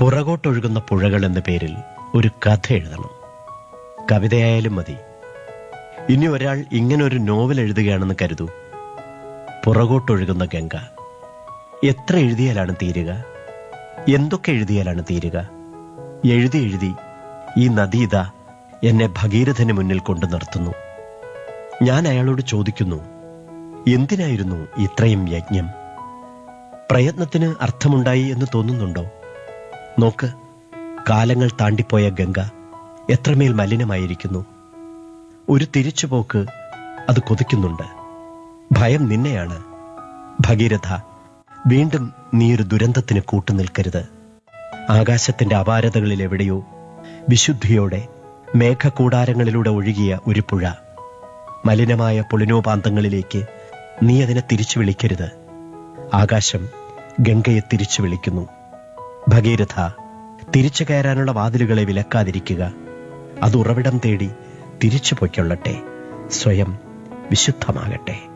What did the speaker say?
പുറകോട്ടൊഴുകുന്ന പുഴകൾ എന്ന പേരിൽ ഒരു കഥ എഴുതണം കവിതയായാലും മതി ഇനി ഒരാൾ ഇങ്ങനെ ഒരു നോവൽ എഴുതുകയാണെന്ന് കരുതൂ പുറകോട്ടൊഴുകുന്ന ഗംഗ എത്ര എഴുതിയാലാണ് തീരുക എന്തൊക്കെ എഴുതിയാലാണ് തീരുക എഴുതി എഴുതി ഈ നദി ഇതാ എന്നെ ഭഗീരഥന് മുന്നിൽ കൊണ്ടു നിർത്തുന്നു ഞാൻ അയാളോട് ചോദിക്കുന്നു എന്തിനായിരുന്നു ഇത്രയും യജ്ഞം പ്രയത്നത്തിന് അർത്ഥമുണ്ടായി എന്ന് തോന്നുന്നുണ്ടോ നോക്ക് കാലങ്ങൾ താണ്ടിപ്പോയ ഗംഗ എത്രമേൽ മലിനമായിരിക്കുന്നു ഒരു തിരിച്ചുപോക്ക് അത് കൊതിക്കുന്നുണ്ട് ഭയം നിന്നെയാണ് ഭഗീരഥ വീണ്ടും നീ ഒരു ദുരന്തത്തിന് കൂട്ടുനിൽക്കരുത് ആകാശത്തിന്റെ അപാരതകളിൽ എവിടെയോ വിശുദ്ധിയോടെ മേഘകൂടാരങ്ങളിലൂടെ ഒഴുകിയ ഒരു പുഴ മലിനമായ പൊളിനോപാന്തങ്ങളിലേക്ക് നീ അതിനെ തിരിച്ചു വിളിക്കരുത് ആകാശം ഗംഗയെ തിരിച്ചു വിളിക്കുന്നു ഭഗീരഥ തിരിച്ചു കയറാനുള്ള വാതിലുകളെ വിലക്കാതിരിക്കുക അത് ഉറവിടം തേടി തിരിച്ചു പൊയ്ക്കൊള്ളട്ടെ സ്വയം വിശുദ്ധമാകട്ടെ